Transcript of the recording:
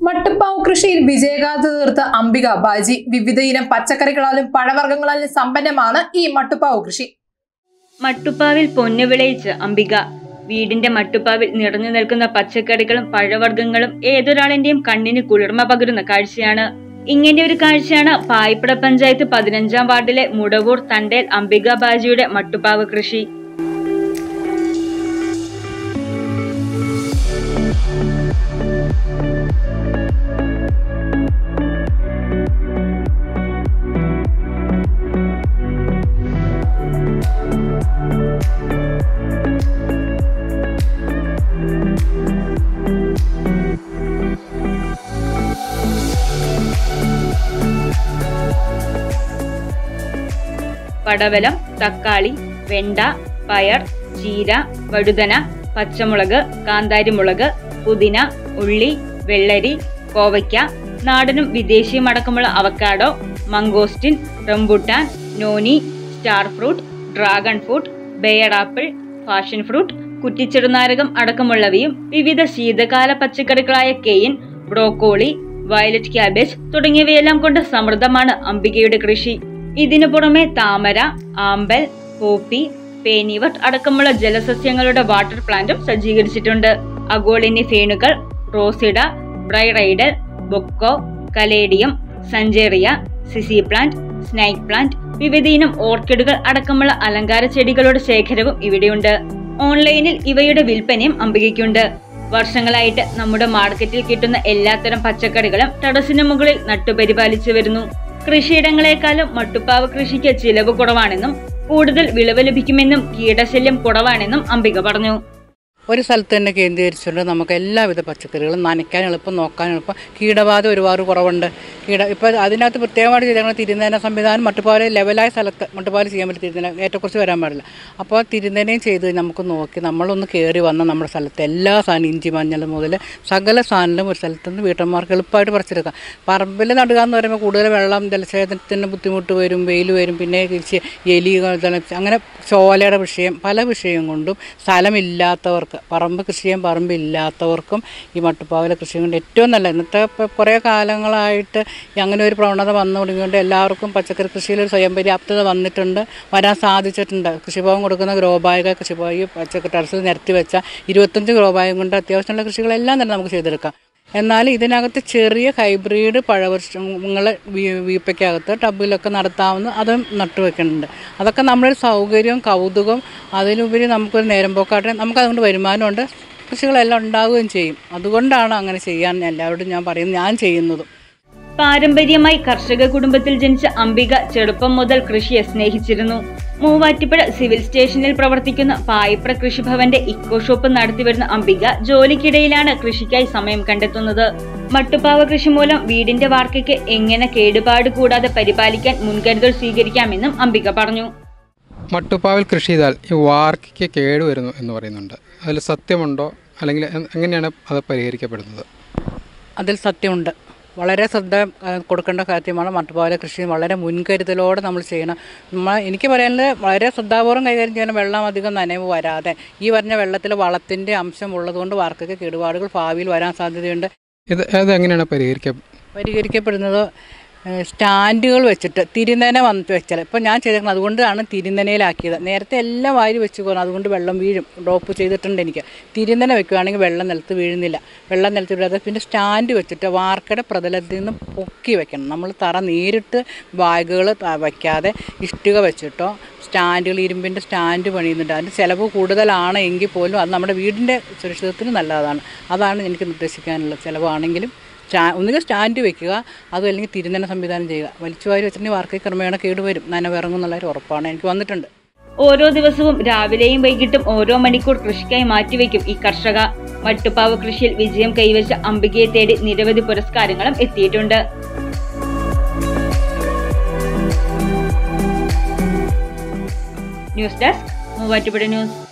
മട്ടുപ്പാവ് കൃഷിയിൽ വിജയഗാഥ തീർത്ത അംബിക ബാജി വിവിധ ഇനം പച്ചക്കറികളാലും പഴവർഗ്ഗങ്ങളാലും സമ്പന്നമാണ് ഈ മട്ടുപ്പാവ് കൃഷി മട്ടുപ്പാവിൽ പൊന്നു വിളയിച്ച് അംബിക വീടിന്റെ മട്ടുപ്പാവിൽ നിറഞ്ഞു നിൽക്കുന്ന പച്ചക്കറികളും പഴവർഗ്ഗങ്ങളും ഏതൊരാളിന്റെയും കണ്ണിന് കുളിർമ പകരുന്ന കാഴ്ചയാണ് ഇങ്ങനെ ഒരു കാഴ്ചയാണ് പായിപ്പട പഞ്ചായത്ത് പതിനഞ്ചാം വാർഡിലെ മുടവൂർ തണ്ടേൽ അംബിക ബാജിയുടെ മട്ടുപ്പാവ് കൃഷി പടവലം തക്കാളി വെണ്ട പയർ ചീര വഴുതന പച്ചമുളക് കാന്താരിമുളക് പുതിന ഉള്ളി വെള്ളരി കോവയ്ക്ക നാടനും വിദേശിയും അടക്കമുള്ള avocado mangosteen rambutan noni star fruit dragon fruit pear apple passion fruit കുറ്റിച്ചെറുനാരകം അടക്കമുള്ളവയും വിവിധ ശീതകാല പച്ചക്കറികളായ കെയിൻ ബ്രോക്കോളി വയലറ്റ് ക്യാബേജ് തുടങ്ങിയവയെല്ലാം കൊണ്ട് സമൃദ്ധമാണ് അംബികയുടെ കൃഷി ഇതിനു പുറമെ താമര ആമ്പൽ പോപ്പി പേനിവട്ട് അടക്കമുള്ള ജലസസ്യങ്ങളുടെ വാട്ടർ പ്ലാന്റും സജ്ജീകരിച്ചിട്ടുണ്ട് അഗോളിനി ഫേണുകൾ റോസിഡ ബ്രൈറൈഡൽ ബൊക്കോ കലേഡിയം സഞ്ചേറിയ സിസി പ്ലാന്റ് സ്നൈക്ക് പ്ലാന്റ് വിവിധയിനം ഓർക്കിഡുകൾ അടക്കമുള്ള അലങ്കാര ചെടികളുടെ ശേഖരവും ഇവിടെയുണ്ട് ഓൺലൈനിൽ ഇവയുടെ വിൽപ്പനയും അംബികയ്ക്കുണ്ട് വർഷങ്ങളായിട്ട് നമ്മുടെ മാർക്കറ്റിൽ കിട്ടുന്ന എല്ലാത്തരം പച്ചക്കറികളും ടെറസിന് മുകളിൽ നട്ടുപരിപാലിച്ചു വരുന്നു കൃഷിയിടങ്ങളെക്കാളും മട്ടുപ്പാവ് കൃഷിക്ക് ചിലവ് കുറവാണെന്നും കൂടുതൽ വിളവ് ലഭിക്കുമെന്നും കീടശല്യം കുറവാണെന്നും അംബിക പറഞ്ഞു ഒരു സ്ഥലത്ത് തന്നെ കേന്ദ്രീകരിച്ചുകൊണ്ട് നമുക്ക് എല്ലാവിധ പച്ചക്കറികളും നനയ്ക്കാൻ എളുപ്പം നോക്കാൻ എളുപ്പം കീടബാധ ഒരുപാട് കുറവുണ്ട് കീട ഇപ്പോൾ അതിനകത്ത് പ്രത്യേകമായിട്ട് ചെയ്തേക്കുന്ന തിരുനേന സംവിധാനം മട്ടുപാല് ലെവലായ സ്ഥലത്ത് മട്ടുപാല് ചെയ്യാൻ പറ്റും തിരുനേന ഏറ്റക്കുറിച്ച് വരാൻ പാടില്ല അപ്പോൾ തിരുനേനയും ചെയ്ത് നമുക്ക് നോക്കി നമ്മളൊന്ന് കയറി വന്ന നമ്മുടെ സ്ഥലത്ത് എല്ലാ സാധനം ഇഞ്ചി മഞ്ഞൾ മുതൽ സകല സാധനങ്ങളും ഒരു സ്ഥലത്ത് നിന്ന് വീട്ടന്മാർക്ക് എളുപ്പമായിട്ട് പറിച്ചെടുക്കാം പറമ്പിൽ നടുക എന്ന് പറയുമ്പോൾ കൂടുതൽ വെള്ളം ജലസേചനത്തിന് ബുദ്ധിമുട്ട് വരും വെയിൽ വരും പിന്നെ തിരിച്ച് എലികൾ തണുപ്പ് അങ്ങനെ ചോലയുടെ വിഷയം പല വിഷയം കൊണ്ടും സ്ഥലമില്ലാത്തവർക്ക് പറമ്പ് കൃഷി ചെയ്യാൻ പറമ്പില്ലാത്തവർക്കും ഈ മട്ടുപ്പാവിലെ കൃഷി കൊണ്ട് ഏറ്റവും നല്ല ഇന്നത്തെ ഇപ്പോൾ കുറേ കാലങ്ങളായിട്ട് ഈ അങ്ങനെ ഒരു പ്രവണത വന്നു തുടങ്ങിയതുകൊണ്ട് എല്ലാവർക്കും പച്ചക്കറി കൃഷിയിൽ ഒരു സ്വയം പര്യാപ്തത വന്നിട്ടുണ്ട് വരാൻ സാധിച്ചിട്ടുണ്ട് കൃഷിഭവൻ കൊടുക്കുന്ന ഗ്രോ ബാഗ് കൃഷിഭവൻ പച്ചക്കറി ടെറസിൽ നിരത്തി വെച്ച ഇരുപത്തഞ്ച് ഗ്രോ ബാഗും കൊണ്ട് അത്യാവശ്യമുള്ള കൃഷികളെല്ലാം തന്നെ നമുക്ക് ചെയ്തെടുക്കാം എന്നാൽ ഇതിനകത്ത് ചെറിയ ഹൈബ്രിഡ് പഴവർഷങ്ങൾ വീപ്പയ്ക്കകത്ത് ടബിലൊക്കെ നടത്താവുന്ന അതും നട്ടുവെക്കുന്നുണ്ട് അതൊക്കെ നമ്മളൊരു സൗകര്യവും കൗതുകവും അതിലുപരി നമുക്കൊരു നേരം പോക്കാട്ടെ നമുക്ക് അതുകൊണ്ട് വരുമാനമുണ്ട് കൃഷികളെല്ലാം ഉണ്ടാവുകയും ചെയ്യും അതുകൊണ്ടാണ് അങ്ങനെ ചെയ്യാൻ എല്ലാവരോടും ഞാൻ പറയുന്നത് ഞാൻ ചെയ്യുന്നതും പാരമ്പര്യമായി കർഷക കുടുംബത്തിൽ ജനിച്ച അംബിക ചെറുപ്പം മുതൽ കൃഷിയെ സ്നേഹിച്ചിരുന്നു മൂവാറ്റുപുഴ സിവിൽ സ്റ്റേഷനിൽ പ്രവർത്തിക്കുന്ന പായിപ്ര കൃഷിഭവന്റെ ഇക്കോ ഷോപ്പ് നടത്തിവരുന്ന അംബിക ജോലിക്കിടയിലാണ് കൃഷിക്കായി സമയം കണ്ടെത്തുന്നത് മട്ടുപ്പാവ കൃഷി മൂലം വീടിന്റെ വാർക്കയ്ക്ക് എങ്ങനെ കേടുപാട് കൂടാതെ പരിപാലിക്കാൻ മുൻകരുതൽ സ്വീകരിക്കാമെന്നും അംബിക പറഞ്ഞു മട്ടുപ്പാവിൽ കൃഷി ചെയ്താൽ ഈ വാർക്കയ്ക്ക് കേട് വരുന്നു എന്ന് പറയുന്നുണ്ട് അതിൽ സത്യമുണ്ടോ അല്ലെങ്കിൽ എ- എങ്ങനെയാണ് അത് പരിഹരിക്കപ്പെടുന്നത് അതിൽ സത്യമുണ്ട് വളരെ ശ്രദ്ധ ആ, കൊടുക്കേണ്ട കാര്യമാണ് മട്ടുപാല കൃഷി വളരെ മുൻകരുതലോടെ നമ്മൾ ചെയ്യണം നമ്മൾ എനിക്ക് പറയാനുള്ളത് വളരെ ശ്രദ്ധാപൂർവ്വം കൈകാര്യം ചെയ്യണം വെള്ളം അധികം നനവ് വരാതെ ഈ പറഞ്ഞ വെള്ളത്തിൽ വളത്തിൻ്റെ അംശം ഉള്ളതുകൊണ്ട് വാർക്കൊക്കെ കേടുപാടുകൾ ഭാവിയിൽ വരാൻ സാധ്യതയുണ്ട് ഇത് അത് എങ്ങനെയാണ് പരിഹരിക്ക പരിഹരിക്കപ്പെടുന്നത് ഏഹ്, സ്റ്റാൻഡുകൾ വെച്ചിട്ട് തിരുനന വന്നിട്ട് വെച്ചാൽ ഇപ്പോൾ ഞാൻ ചെയ്തേക്കുന്നത് അതുകൊണ്ടാണ് തിരുനനയിലാക്കിയത് നേരത്തെ എല്ലാം വാരി വെച്ച് പോകുന്നത് അതുകൊണ്ട് വെള്ളം വീഴും ഡ്രോപ്പ് ചെയ്തിട്ടുണ്ട് എനിക്ക് തിരുനന വെക്കുകയാണെങ്കിൽ വെള്ളം നിലത്ത് വീഴുന്നില്ല വെള്ളം നിലത്ത് വീഴാതെ പിന്നെ സ്റ്റാൻഡ് വെച്ചിട്ട് വാർക്കയുടെ പ്രതലത്തിൽ നിന്ന് പൊക്കി വെക്കണം നമ്മൾ തറ നേരിട്ട് ബാഗുകൾ വയ്ക്കാതെ ഇഷ്ടിക വെച്ചിട്ടോ സ്റ്റാൻഡുകൾ ഇരുമ്പിൻ്റെ സ്റ്റാൻഡ് പണിയുന്നുണ്ട് അതിൻ്റെ ചിലവ് കൂടുതലാണ് എങ്കിൽ പോലും അത് നമ്മുടെ വീടിൻ്റെ സുരക്ഷിതത്തിന് നല്ലതാണ് അതാണ് എനിക്ക് നിർദ്ദേശിക്കാനുള്ളത് ചിലവാണെങ്കിലും സ്റ്റാ ഒന്നുകിൽ സ്റ്റാൻഡ് വെക്കുക അതും അല്ലെങ്കിൽ തിരുനന സംവിധാനം ചെയ്യുക വലിച്ചു വാരി വെച്ചിട്ടുണ്ടെങ്കിൽ വാർക്കൈ ക്രമേണ കേടുവരും നനവിറങ്ങും എന്നുള്ളൊരു ഉറപ്പാണ് എനിക്ക് വന്നിട്ടുണ്ട് ഓരോ ദിവസവും രാവിലെയും വൈകിട്ടും ഓരോ മണിക്കൂർ കൃഷിക്കായി മാറ്റിവെക്കും ഈ കർഷക മട്ടുപ്പാവ് കൃഷിയിൽ വിജയം കൈവച്ച അംബികയെ തേടി നിരവധി പുരസ്കാരങ്ങളും എത്തിയിട്ടുണ്ട് ന്യൂസ് ഡെസ്ക് മൂവാറ്റുപുഴ ന്യൂസ്